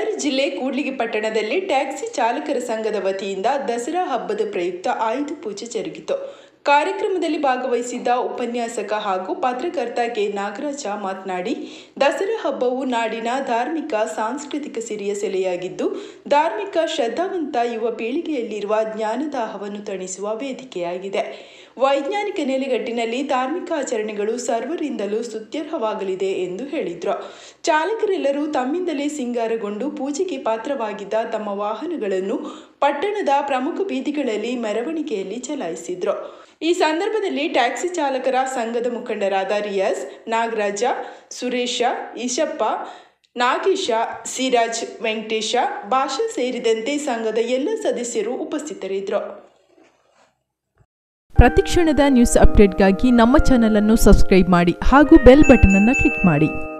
ಬಳ್ಳಾರಿ ಜಿಲ್ಲೆ ಕೂಡ್ಲಿಗಿ ಪಟ್ಟಣದಲ್ಲಿ ಟ್ಯಾಕ್ಸಿ ಚಾಲಕರ ಸಂಘದ ವತಿಯಿಂದ ದಸರಾ ಹಬ್ಬದ ಪ್ರಯುಕ್ತ ಆಯುಧ ಪೂಜೆ ಜರುಗಿತು ಕಾರ್ಯಕ್ರಮದಲ್ಲಿ ಭಾಗವಹಿಸಿದ್ದ ಉಪನ್ಯಾಸಕ ಹಾಗೂ ಪತ್ರಕರ್ತ ಕೆ ನಾಗರಾಜ ಮಾತನಾಡಿ ದಸರಾ ಹಬ್ಬವು ನಾಡಿನ ಧಾರ್ಮಿಕ ಸಾಂಸ್ಕೃತಿಕ ಸಿರಿಯ ಸೆಲೆಯಾಗಿದ್ದು ಧಾರ್ಮಿಕ ಶ್ರದ್ಧಾವಂತ ಯುವ ಪೀಳಿಗೆಯಲ್ಲಿರುವ ಜ್ಞಾನದಾಹವನ್ನು ತಣಿಸುವ ವೇದಿಕೆಯಾಗಿದೆ ವೈಜ್ಞಾನಿಕ ನೆಲೆಗಟ್ಟಿನಲ್ಲಿ ಧಾರ್ಮಿಕ ಆಚರಣೆಗಳು ಸರ್ವರಿಂದಲೂ ಸ್ತುತ್ಯರ್ಹವಾಗಲಿದೆ ಎಂದು ಹೇಳಿದರು ಚಾಲಕರೆಲ್ಲರೂ ತಮ್ಮಿಂದಲೇ ಸಿಂಗಾರಗೊಂಡು ಪೂಜೆಗೆ ಪಾತ್ರವಾಗಿದ್ದ ತಮ್ಮ ವಾಹನಗಳನ್ನು ಪಟ್ಟಣದ ಪ್ರಮುಖ ಬೀದಿಗಳಲ್ಲಿ ಮೆರವಣಿಗೆಯಲ್ಲಿ ಚಲಾಯಿಸಿದ್ರು ಈ ಸಂದರ್ಭದಲ್ಲಿ ಟ್ಯಾಕ್ಸಿ ಚಾಲಕರ ಸಂಘದ ಮುಖಂಡರಾದ ರಿಯಾಜ್ ನಾಗರಾಜ ಸುರೇಶ ಈಶಪ್ಪ ನಾಗೇಶ ಸಿರಾಜ್ ವೆಂಕಟೇಶ ಭಾಷಾ ಸೇರಿದಂತೆ ಸಂಘದ ಎಲ್ಲ ಸದಸ್ಯರು ಉಪಸ್ಥಿತರಿದ್ದರು ಪ್ರತಿಕ್ಷಣದ ನ್ಯೂಸ್ ಅಪ್ಡೇಟ್ಗಾಗಿ ನಮ್ಮ ಚಾನಲ್ ಅನ್ನು ಸಬ್ಸ್ಕ್ರೈಬ್ ಮಾಡಿ ಹಾಗೂ ಬೆಲ್ ಬಟನ್ ಅನ್ನು ಕ್ಲಿಕ್ ಮಾಡಿ